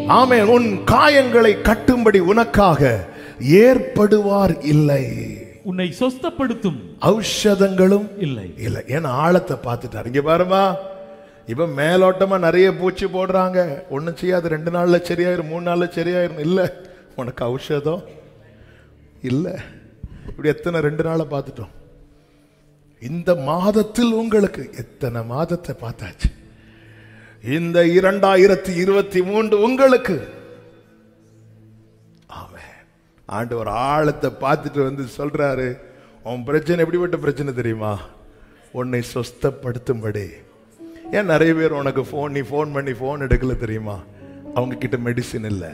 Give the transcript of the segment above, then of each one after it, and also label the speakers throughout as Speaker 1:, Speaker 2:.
Speaker 1: ஆமென் உன் காயங்களை கட்டும்படி உனக்காக ஏற்படுவார் இல்லை
Speaker 2: உன்னை சொஸ்தப்படுத்தும்
Speaker 1: ஔஷதங்களும்
Speaker 2: இல்லை
Speaker 1: இல்ல ஏன்னா ஆழத்தை பார்த்துட்டாரு இங்க பாருமா இப்ப மேலோட்டமா நிறைய பூச்சி போடுறாங்க ஒண்ணும் செய்யாது ரெண்டு நாள்ல சரியாயிரும் மூணு நாள்ல சரியாயிரும் இல்ல உனக்கு ஔஷதம் இல்ல இப்படி எத்தனை ரெண்டு நாளை பார்த்துட்டோம் இந்த மாதத்தில் உங்களுக்கு எத்தனை மாதத்தை பார்த்தாச்சு இந்த இரண்டாயிரத்தி இருபத்தி மூன்று உங்களுக்கு ஆமென் ஆண்டு ஒரு ஆழத்தை பார்த்துட்டு வந்து சொல்றாரு உன் பிரச்சனை எப்படிப்பட்ட பிரச்சனை தெரியுமா உன்னை சொஸ்தப்படுத்தும்படி ஏன் நிறைய பேர் உனக்கு ஃபோன் நீ ஃபோன் பண்ணி ஃபோன் எடுக்கல தெரியுமா அவங்க கிட்ட மெடிசின் இல்லை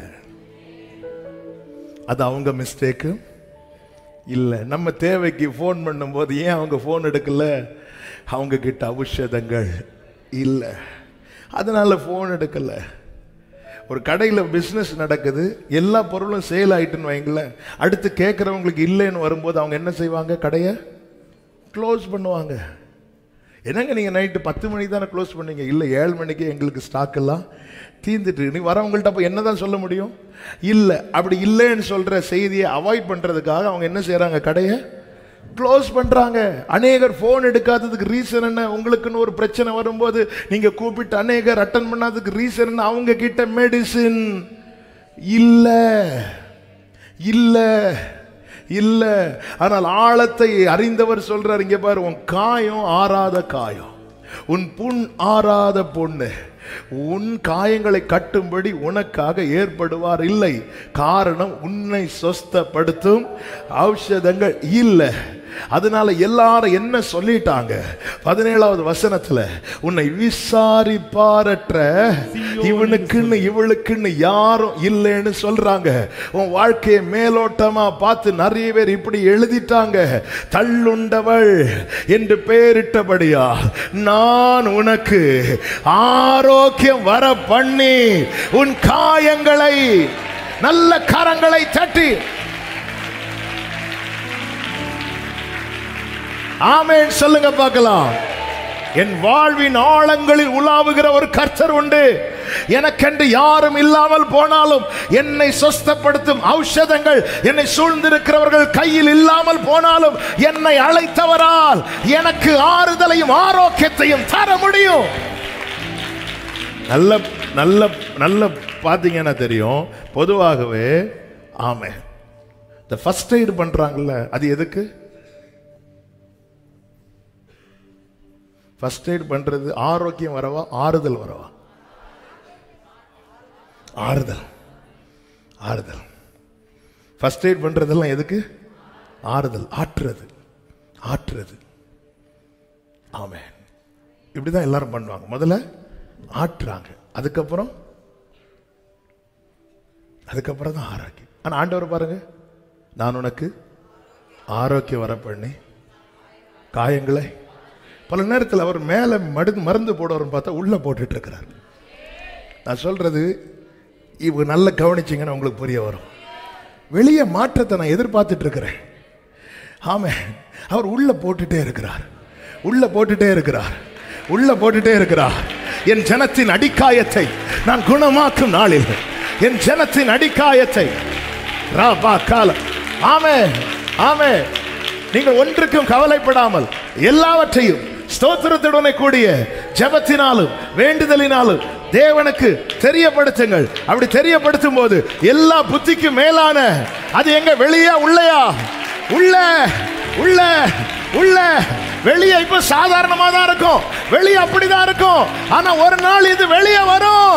Speaker 1: அது அவங்க மிஸ்டேக்கு இல்லை நம்ம தேவைக்கு ஃபோன் பண்ணும்போது ஏன் அவங்க ஃபோன் எடுக்கல அவங்க கிட்ட ஔஷதங்கள் இல்லை அதனால ஃபோன் எடுக்கல ஒரு கடையில் பிஸ்னஸ் நடக்குது எல்லா பொருளும் சேல் ஆயிட்டுன்னு வைங்களேன் அடுத்து கேட்குறவங்களுக்கு இல்லைன்னு வரும்போது அவங்க என்ன செய்வாங்க கடையை க்ளோஸ் பண்ணுவாங்க என்னங்க நீங்கள் நைட்டு பத்து மணிக்கு தானே க்ளோஸ் பண்ணீங்க இல்லை ஏழு மணிக்கு எங்களுக்கு ஸ்டாக் எல்லாம் தீர்ந்துட்டு நீ வரவங்கள்ட்ட அப்போ என்ன தான் சொல்ல முடியும் இல்லை அப்படி இல்லைன்னு சொல்கிற செய்தியை அவாய்ட் பண்ணுறதுக்காக அவங்க என்ன செய்கிறாங்க கடையை க்ளோஸ் பண்ணுறாங்க அநேகர் ஃபோன் எடுக்காததுக்கு ரீசன் என்ன உங்களுக்குன்னு ஒரு பிரச்சனை வரும்போது நீங்கள் கூப்பிட்டு அநேகர் அட்டன் பண்ணாததுக்கு ரீசன் என்ன அவங்க கிட்ட மெடிசின் இல்லை இல்லை இல்ல ஆனால் ஆழத்தை அறிந்தவர் சொல்றார் இங்க பாரு உன் காயம் ஆறாத காயம் உன் புண் ஆறாத பொண்ணு உன் காயங்களை கட்டும்படி உனக்காக ஏற்படுவார் இல்லை காரணம் உன்னை சொஸ்தப்படுத்தும் ஔஷதங்கள் இல்லை அதனால எல்லாரும் என்ன சொல்லிட்டாங்க பதினேழாவது வசனத்துல உன்னை விசாரிப்பாரற்ற இவனுக்குன்னு இவளுக்குன்னு யாரும் இல்லைன்னு சொல்றாங்க உன் வாழ்க்கையை மேலோட்டமா பார்த்து நிறைய பேர் இப்படி எழுதிட்டாங்க தள்ளுண்டவள் என்று பெயரிட்டபடியா நான் உனக்கு ஆரோக்கியம் வர பண்ணி உன் காயங்களை நல்ல கரங்களை தட்டி ஆமென் சொல்லுங்க பார்க்கலாம் என் வாழ்வின் ஆழங்களில் உலாவுகிற ஒரு கர்த்தர் உண்டு எனக்கென்று யாரும் இல்லாமல் போனாலும் என்னை சொஸ்தப்படுத்தும் ஔஷதங்கள் என்னை சூழ்ந்திருக்கிறவர்கள் கையில் இல்லாமல் போனாலும் என்னை அழைத்தவரால் எனக்கு ஆறுதலையும் ஆரோக்கியத்தையும் தர முடியும் நல்ல நல்ல நல்ல பார்த்தீங்கன்னா தெரியும் பொதுவாகவே ஆமே இந்த ஃபர்ஸ்ட் எய்டு பண்றாங்கல்ல அது எதுக்கு ஃபர்ஸ்ட் எய்ட் பண்றது ஆரோக்கியம் வரவா ஆறுதல் வரவா ஆறுதல் ஆறுதல் ஃபர்ஸ்ட் எய்ட் பண்றதெல்லாம் எதுக்கு ஆறுதல் ஆற்றுறது ஆற்றுறது ஆமே இப்படிதான் எல்லாரும் பண்ணுவாங்க முதல்ல ஆற்றுறாங்க அதுக்கப்புறம் அதுக்கப்புறம் தான் ஆரோக்கியம் ஆனா ஆண்டவர் பாருங்க நான் உனக்கு ஆரோக்கியம் வர பண்ணி காயங்களை பல நேரத்தில் அவர் மேலே மடு மருந்து போடுவார்னு பார்த்தா உள்ளே போட்டுட்டு இருக்கிறார் நான் சொல்றது இவங்க நல்லா கவனிச்சிங்கன்னா உங்களுக்கு புரிய வரும் வெளியே மாற்றத்தை நான் எதிர்பார்த்துட்டு இருக்கிறேன் ஆமே அவர் உள்ள போட்டுட்டே இருக்கிறார் உள்ள போட்டுட்டே இருக்கிறார் உள்ள போட்டுட்டே இருக்கிறார் என் ஜனத்தின் அடிக்காயத்தை நான் குணமாக்கும் நாளில் என் ஜனத்தின் அடிக்காயத்தை ராபா காலம் ஆமே ஆமே நீங்கள் ஒன்றுக்கும் கவலைப்படாமல் எல்லாவற்றையும் ஸ்தோத்திரத்துடனே கூடிய ஜெபத்தினாலும் வேண்டுதலினாலும் தேவனுக்கு தெரியப்படுத்துங்கள் அப்படி தெரியப்படுத்தும் போது எல்லா புத்திக்கும் மேலான அது எங்க வெளியா உள்ளயா உள்ள உள்ள உள்ள வெளியே இப்ப சாதாரணமா தான் இருக்கும் வெளியே அப்படிதான் இருக்கும் ஆனா ஒரு நாள் இது வெளியே வரும்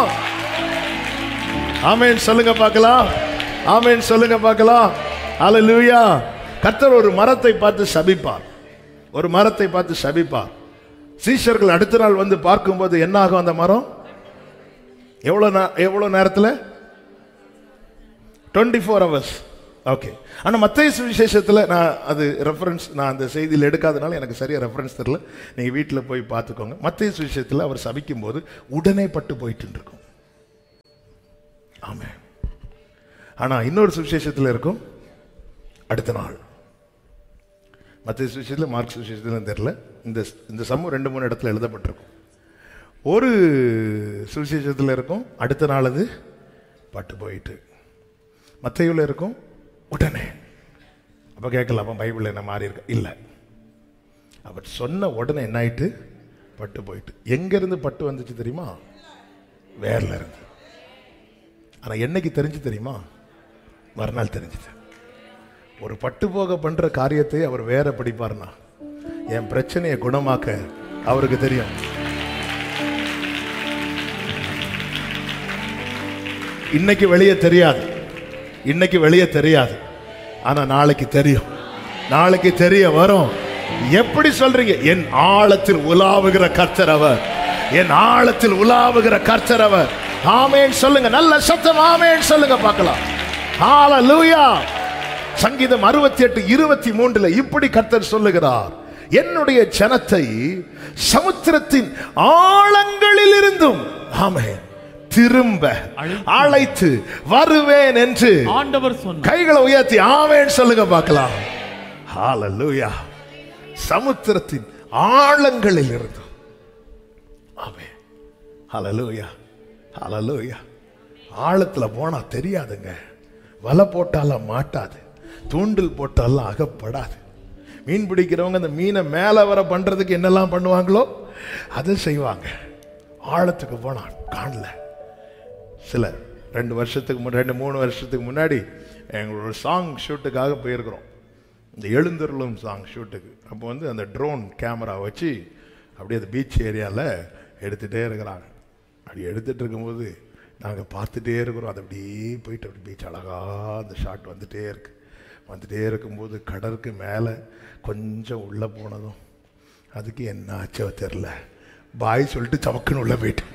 Speaker 1: ஆமென் சொல்லுங்க பார்க்கலாம் ஆமென் சொல்லுங்க பார்க்கலாம் அல்லேலூயா கர்த்தர் ஒரு மரத்தை பார்த்து சபிப்பார் ஒரு மரத்தை பார்த்து சபிப்பார் சீஷர்கள் அடுத்த நாள் வந்து பார்க்கும்போது என்ன ஆகும் அந்த மரம் எவ்வளோ நே- எவ்வளோ நேரத்தில் டுவெண்ட்டி ஃபோர் ஹவர்ஸ் ஓகே ஆனால் மத்திய சுவிசேஷத்தில் நான் அது ரெஃபரன்ஸ் நான் அந்த செய்தியில் எடுக்காதனால எனக்கு சரியாக ரெஃபரன்ஸ் தெரியல நீங்கள் வீட்டில் போய் பார்த்துக்கோங்க மத்திய சுவிசேஷத்தில் அவர் சபிக்கும் போது உடனே பட்டு போயிட்டு இருக்கும் ஆமென் ஆனால் இன்னொரு சுவிசேஷத்தில் இருக்கும் அடுத்த நாள் மத்திய சுவிசேஷத்தில் மார்க் சுவிசேஷத்தில் தெரியல இந்த இந்த சமூகம் ரெண்டு மூணு இடத்துல எழுதப்பட்டிருக்கும் ஒரு சுவிசேஷத்தில் இருக்கும் அடுத்த நாள் அது பட்டு போயிட்டு மத்தையில் இருக்கும் உடனே அப்போ கேட்கல அப்போ பைபிள் என்ன மாறி இருக்கு இல்லை அவர் சொன்ன உடனே என்ன ஆயிட்டு பட்டு போயிட்டு எங்கேருந்து பட்டு வந்துச்சு தெரியுமா வேர்ல இருந்து ஆனால் என்னைக்கு தெரிஞ்சு தெரியுமா மறுநாள் தெரிஞ்சுது ஒரு பட்டு போக பண்ற காரியத்தை அவர் வேற படிப்பார்னா என் பிரச்சனையை குணமாக்க அவருக்கு தெரியும் இன்னைக்கு வெளியே தெரியாது இன்னைக்கு வெளியே தெரியாது ஆனா நாளைக்கு தெரியும் நாளைக்கு தெரிய வரும் எப்படி சொல்றீங்க என் ஆழத்தில் உலாவுகிற கர்த்தர் அவர் என் ஆழத்தில் உலாவுகிற கர்த்தர் அவர் ஆமேன் சொல்லுங்க நல்ல சத்தம் ஆமேன் சொல்லுங்க பார்க்கலாம் ஹalleluya சங்கீதம் அறுபத்தி எட்டு இருபத்தி மூன்றுல இப்படி கர்த்தர் சொல்லுகிறார் என்னுடைய ஜனத்தை சமுத்திரத்தின் ஆழங்களில் இருந்தும் ஆமென் திரும்ப அழைத்து வருவேன் என்று
Speaker 2: ஆண்டவர் சொன்னார்
Speaker 1: கைகளை உயர்த்தி ஆமென் சொல்லுங்க பார்க்கலாம் ஹalleluya சமுத்திரத்தின் ஆழங்களில் இருந்தும் ஆமென் ஹalleluya ஹalleluya ஆழத்துல போனா தெரியாதுங்க வலை போட்டாலாம் மாட்டாது தூண்டில் போட்டாலாம் அகப்படாது மீன் பிடிக்கிறவங்க அந்த மீனை மேலே வர பண்றதுக்கு என்னெல்லாம் பண்ணுவாங்களோ அதை செய்வாங்க ஆழத்துக்கு போனா காணல சில ரெண்டு வருஷத்துக்கு முன்னாடி ரெண்டு மூணு வருஷத்துக்கு முன்னாடி எங்களோட சாங் ஷூட்டுக்காக போயிருக்கிறோம் இந்த எழுந்தருளும் சாங் ஷூட்டுக்கு அப்போ வந்து அந்த ட்ரோன் கேமரா வச்சு அப்படியே அந்த பீச் ஏரியாவில் எடுத்துகிட்டே இருக்கிறாங்க அப்படி எடுத்துகிட்டு இருக்கும்போது நாங்கள் பார்த்துட்டே இருக்கிறோம் அது அப்படியே போயிட்டு அப்படி பீச் அழகாக அந்த ஷாட் வந்துட்டே இருக்கு வந்துட்டே இருக்கும்போது கடலுக்கு மேலே கொஞ்சம் உள்ளே போனதும் அதுக்கு என்ன ஆச்சோ தெரில பாய் சொல்லிட்டு சமக்குன்னு உள்ளே போயிட்டு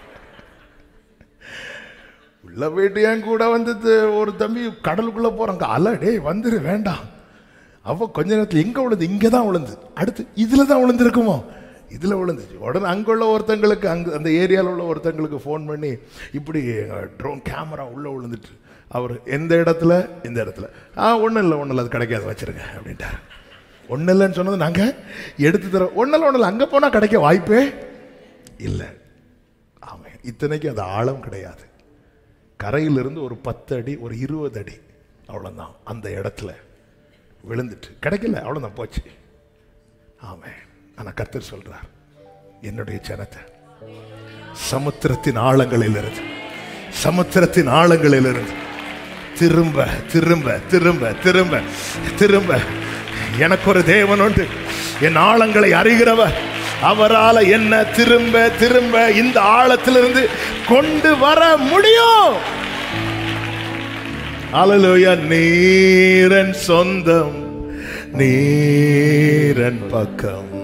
Speaker 1: உள்ள போயிட்டு என் கூட வந்து ஒரு தம்பி கடலுக்குள்ள போறாங்க அல டேய் வந்துரு வேண்டாம் அவ கொஞ்ச நேரத்தில் எங்க விழுந்து இங்க தான் விழுந்து அடுத்து இதுல தான் விழுந்திருக்குமோ இதுல விழுந்துச்சு உடனே அங்குள்ள ஒருத்தங்களுக்கு அங்க அந்த ஏரியாவில் உள்ள ஒருத்தங்களுக்கு ஃபோன் பண்ணி இப்படி ட்ரோன் கேமரா உள்ள விழுந்துட்டு அவர் எந்த இடத்துல இந்த இடத்துல ஆ ஒன்றும் இல்லை ஒன்றும் இல்லை அது கிடைக்காது வச்சிருங்க அப்படின்ட்டார் ஒன்றும் இல்லைன்னு சொன்னது நாங்கள் எடுத்து தரோம் ஒன்றும் இல்லை ஒன்றும் இல்லை அங்கே போனால் கிடைக்க வாய்ப்பே இல்லை ஆமாம் இத்தனைக்கு அது ஆழம் கிடையாது கரையிலிருந்து ஒரு பத்து அடி ஒரு இருபது அடி அவ்வளோதான் அந்த இடத்துல விழுந்துட்டு கிடைக்கல அவ்வளோதான் போச்சு ஆமாம் ஆனால் கர்த்தர் சொல்றார் என்னுடைய ஜனத்தை சமுத்திரத்தின் ஆழங்களில் இருந்து சமுத்திரத்தின் ஆழங்களில் இருந்து திரும்ப திரும்ப திரும்ப திரும்ப திரும்ப எனக்கு ஒரு தேவன் உண்டு என் ஆழங்களை அறிகிறவர் அவரால என்ன திரும்ப திரும்ப இந்த ஆழத்திலிருந்து கொண்டு வர முடியும் அலலுயா நீரன் சொந்தம் நீரன் பக்கம்